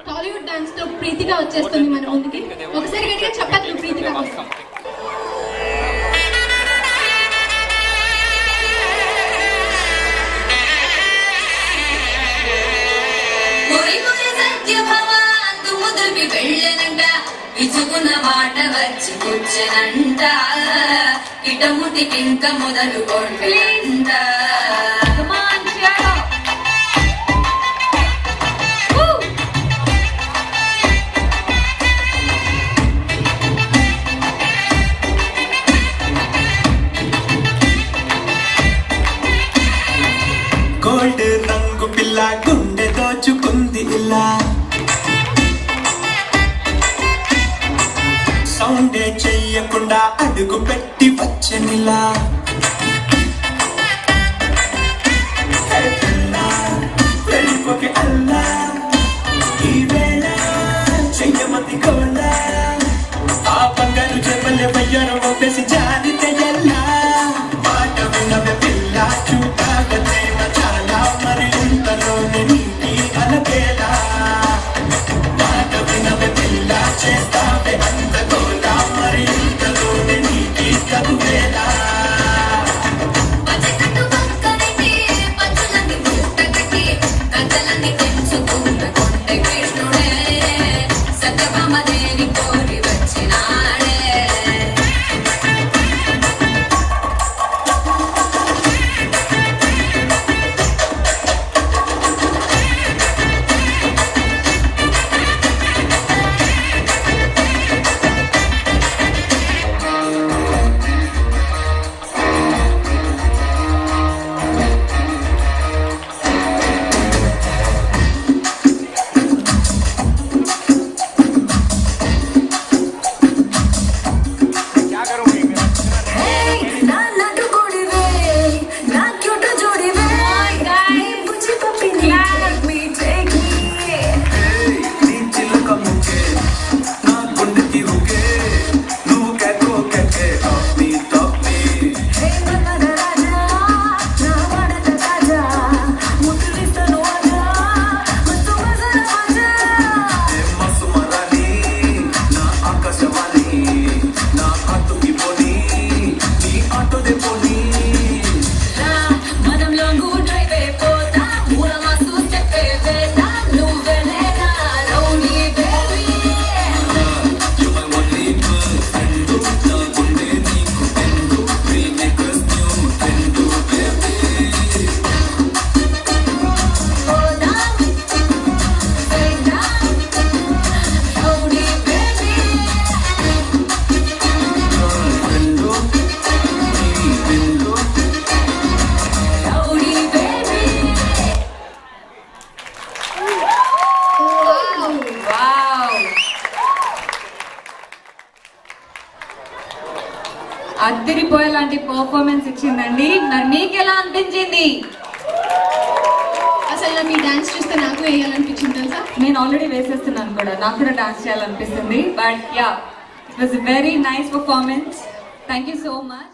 Tollywood dance లో ప్రీతిగా వచ్చేస్తుంది మన ముందుకి ఒకసారి గట్టిగా చెప్పట్లు ప్రీతిగా కోసం మురి మురి సత్యభామ తుమ్ముదుర్పి వెళ్ళనంట ఇచుకున్న మాట వచ్చి కూర్చనంట ఇటముటికింక మొదలు కొట్లంట గోల్డ్ రంగు పిల్ల గుండె దోచుకుంది ఇలా సౌండే చెయ్యకుండా అడుగు పెట్టి వచ్చనిలా హే పిల్ల, వెళ్ళిపోకే అల్లా ఈ వేళ చెయ్యమతి కోళ్ళ ఆ బంగారు చెప్పలే వయ్యారం ఒప్పేసి జారితే ఎల్లా మాట వినవే పిల్ల చూడాక ప్రేమ చాలా మరి ఇంతలోనే నీటి అలకేలా మాట వినవే పిల్ల చేస్తావే అంత గోలా మరి ఇంతలోనే నీటి కదువేలా పచ్చకట్టు పక్కనైతే పచ్చులన్నీ మూట కట్టి కథలన్నీ తెంచుకున్న కొండ కృష్ణుడే సత్యభామ దేవి కోరి వచ్చినాడే నా నటు కొడివే నా క్యూట్ జోడివే నీ బుజ్జి పప్పిని మీ టేక్ మీ నీ చిలుక ముకే నా గుండెకి ఊకే నువ్వు కేకో కేకే నీ తప్పి హే మన్మథ రాజా నా వాడత తాజా ముద్దులిస్తాను ఆజా మస్తు మజా మజా మసు మరాలి నా ఆకాశవాణి నా ఆటోకి పోనీ నీ ఆటోదే పోనీ రా మనంలో డ్రైవే పోతా మూలమాసు స్టెప్పే వేదా నువ్వెలేనా rowdy baby You my only friend నా గుండె నీకు ఎందు Remix new friend baby పోదా వేదా రౌడీ బేబీ friend నీ friend రౌడీ బేబీ వావ్ అద్దరిపోయేలాంటి పర్ఫార్మెన్స్ ఇచ్చిందండి మరి మీకు ఎలా అనిపించింది అసలు మీ డాన్స్ చూస్తే నాకు వేయాలనిపించింది తెలుసా నేను ఆల్రెడీ వేసేస్తున్నాను కూడా నాకు కూడా డాన్స్ చేయాలనిపిస్తుంది but yeah it was very nice performance thank you so much